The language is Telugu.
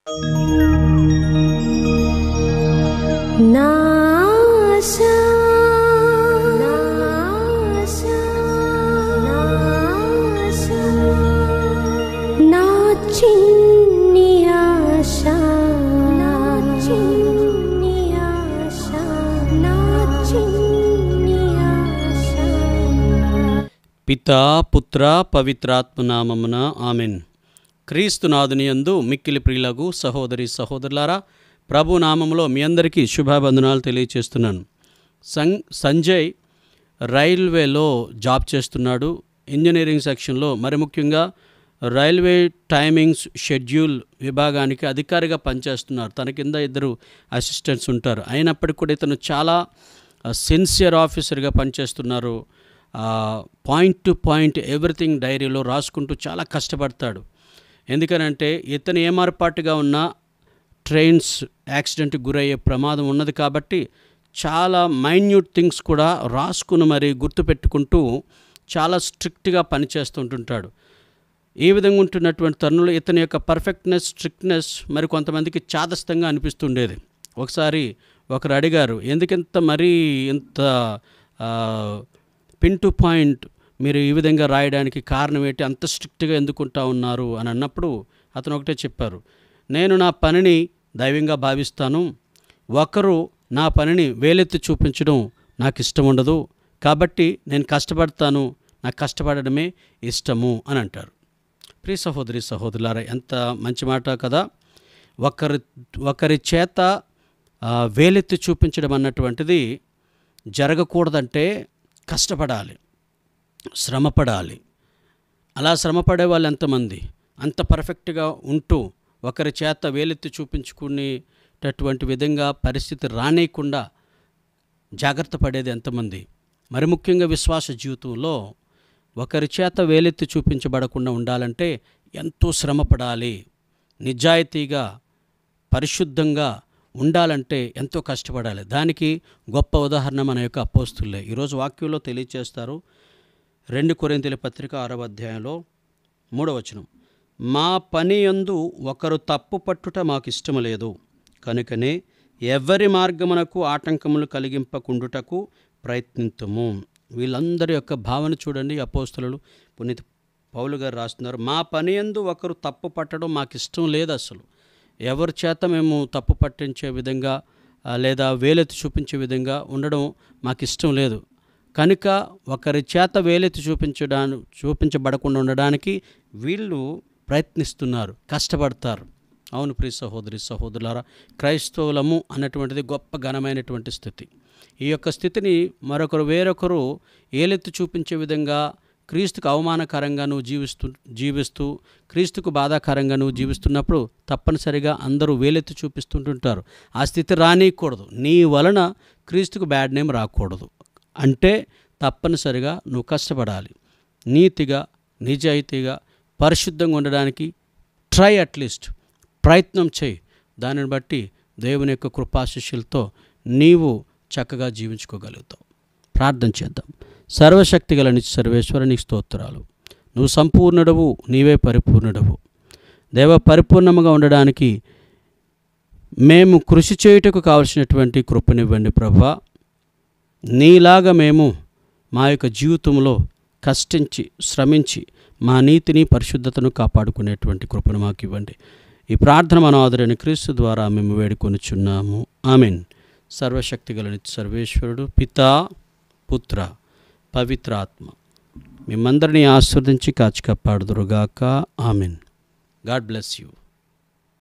నాశా నాశా నాశా నా చిన్ని ఆశా నా చిన్ని ఆశా నా చిన్ని ఆశా పితా పుత్ర పవిత్రాత్మ నామమున ఆమెన్ క్రీస్తునాథుని యందు మిక్కిలి ప్రియులకు సహోదరి సహోదరులారా ప్రభు నామములో మీ అందరికీ శుభాబంధనాలు తెలియచేస్తున్నాను సం సంజయ్ రైల్వేలో జాబ్ చేస్తున్నాడు ఇంజనీరింగ్ సెక్షన్లో మరి ముఖ్యంగా రైల్వే టైమింగ్స్ షెడ్యూల్ విభాగానికి అధికారిగా పనిచేస్తున్నారు తన కింద ఇద్దరు అసిస్టెంట్స్ ఉంటారు అయినప్పటికీ కూడా ఇతను చాలా సిన్సియర్ ఆఫీసర్గా పనిచేస్తున్నారు పాయింట్ టు పాయింట్ ఎవ్రీథింగ్ డైరీలో రాసుకుంటూ చాలా కష్టపడతాడు ఎందుకనంటే ఇతను ఏమార్పాటుగా ఉన్న ట్రైన్స్ యాక్సిడెంట్కి గురయ్యే ప్రమాదం ఉన్నది కాబట్టి చాలా మైన్యూట్ థింగ్స్ కూడా రాసుకుని మరి గుర్తుపెట్టుకుంటూ చాలా స్ట్రిక్ట్గా పనిచేస్తుంటుంటాడు ఈ విధంగా ఉంటున్నటువంటి తరుణంలో ఇతని యొక్క పర్ఫెక్ట్నెస్ స్ట్రిక్ట్నెస్ మరి కొంతమందికి చాదస్తంగా అనిపిస్తుండేది ఒకసారి ఒకరు అడిగారు ఎందుకింత మరీ ఇంత ఆ, పిన్ టు పాయింట్ మీరు ఈ విధంగా రాయడానికి కారణం ఏంటి అంత స్ట్రిక్ట్గా ఎందుకుంటా ఉన్నారు అని అన్నప్పుడు అతను ఒకటే చెప్పారు నేను నా పనిని దైవంగా భావిస్తాను ఒకరు నా పనిని వేలెత్తి చూపించడం నాకు ఇష్టం ఉండదు కాబట్టి నేను కష్టపడతాను నాకు కష్టపడడమే ఇష్టము అని అంటారు ప్రియ సహోదరి సహోదరులారా ఎంత మంచి మాట కదా ఒకరి ఒకరి చేత ఆ, వేలెత్తి చూపించడం అన్నటువంటిది జరగకూడదంటే కష్టపడాలి శ్రమపడాలి అలా శ్రమపడే వాళ్ళు ఎంతమంది అంత పర్ఫెక్ట్గా ఉంటూ ఒకరి చేత వేలెత్తి చూపించుకునేటటువంటి విధంగా పరిస్థితి రానేయకుండా జాగ్రత్త పడేది ఎంతమంది మరి ముఖ్యంగా విశ్వాస జీవితంలో ఒకరి చేత వేలెత్తి చూపించబడకుండా ఉండాలంటే ఎంతో శ్రమపడాలి నిజాయితీగా పరిశుద్ధంగా ఉండాలంటే ఎంతో కష్టపడాలి దానికి గొప్ప ఉదాహరణ మన యొక్క అపోస్తులే ఈరోజు వాక్యంలో తెలియచేస్తారు రెండు కొరింతల పత్రిక ఆరవ అధ్యాయంలో మూడవ వచనం మా పని యందు ఒకరు తప్పు పట్టుట మాకు ఇష్టము లేదు కనుకనే ఎవరి మార్గమునకు ఆటంకములు కలిగింపకుండుటకు ప్రయత్నింతుము వీళ్ళందరి యొక్క భావన చూడండి అపోస్తులు పునీత్ పౌలు గారు రాస్తున్నారు మా పని యందు ఒకరు తప్పు పట్టడం మాకు ఇష్టం లేదు అసలు ఎవరి చేత మేము తప్పు పట్టించే విధంగా ఆ, లేదా వేలెత్తి చూపించే విధంగా ఉండడం మాకు ఇష్టం లేదు కనుక ఒకరి చేత వేలెత్తి చూపించడానికి చూపించబడకుండా ఉండడానికి వీళ్ళు ప్రయత్నిస్తున్నారు కష్టపడతారు అవును ప్రియ సహోదరి సహోదరులారా క్రైస్తవులము అన్నటువంటిది గొప్ప ఘనమైనటువంటి స్థితి ఈ యొక్క స్థితిని మరొకరు వేరొకరు ఏలెత్తి చూపించే విధంగా క్రీస్తుకు అవమానకరంగా నువ్వు జీవిస్తూ జీవిస్తూ క్రీస్తుకు బాధాకరంగా నువ్వు జీవిస్తున్నప్పుడు తప్పనిసరిగా అందరూ వేలెత్తి చూపిస్తుంటుంటారు ఆ స్థితి రానియకూడదు నీ వలన క్రీస్తుకు బ్యాడ్ నేమ్ రాకూడదు అంటే తప్పనిసరిగా నువ్వు కష్టపడాలి నీతిగా నిజాయితీగా పరిశుద్ధంగా ఉండడానికి ట్రై అట్లీస్ట్ ప్రయత్నం చేయి దానిని బట్టి దేవుని యొక్క కృపాశిష్యులతో నీవు చక్కగా జీవించుకోగలుగుతావు ప్రార్థన చేద్దాం సర్వశక్తి గల నిత్య సర్వేశ్వర నీకు స్తోత్రాలు నువ్వు సంపూర్ణుడవు నీవే పరిపూర్ణుడవు దేవ పరిపూర్ణముగా ఉండడానికి మేము కృషి చేయుటకు కావలసినటువంటి కృపనివ్వండి ప్రభా నీలాగా మేము మా యొక్క జీవితంలో కష్టించి శ్రమించి మా నీతిని పరిశుద్ధతను కాపాడుకునేటువంటి కృపను మాకు ఇవ్వండి ఈ ప్రార్థన మన ఆదరణ క్రీస్తు ద్వారా మేము వేడుకొనిచున్నాము ఆమెన్ సర్వశక్తిగల నిత్య సర్వేశ్వరుడు పితా పుత్ర పవిత్రాత్మ మిమ్మందరినీ ఆస్వాదించి కాచి కాపాడుదురుగాక ఆమెన్ గాడ్ బ్లెస్ యూ